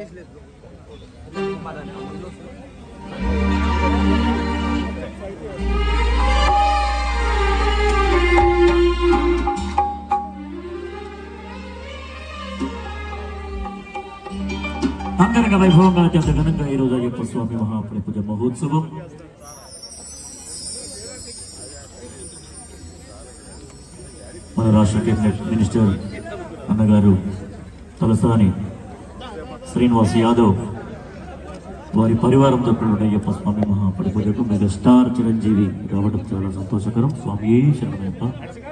అంగరంగ వైభవంగా అత్యంత ఘనంగా ఈ రోజు అయ్యప్ప స్వామి మహాప్రభు పూజ మహోత్సవం మన రాష్ట్ర కేబినెట్ మినిస్టర్ అన్నగారు తలసాని శ్రీనివాస్ యాదవ్ వారి పరివారంతో కూడిన అయ్యప్ప స్వామి మహాపడి పూజకు మెగా స్టార్ చిరంజీవి రావడం చాలా సంతోషకరం స్వామి శరణమయ్యప్ప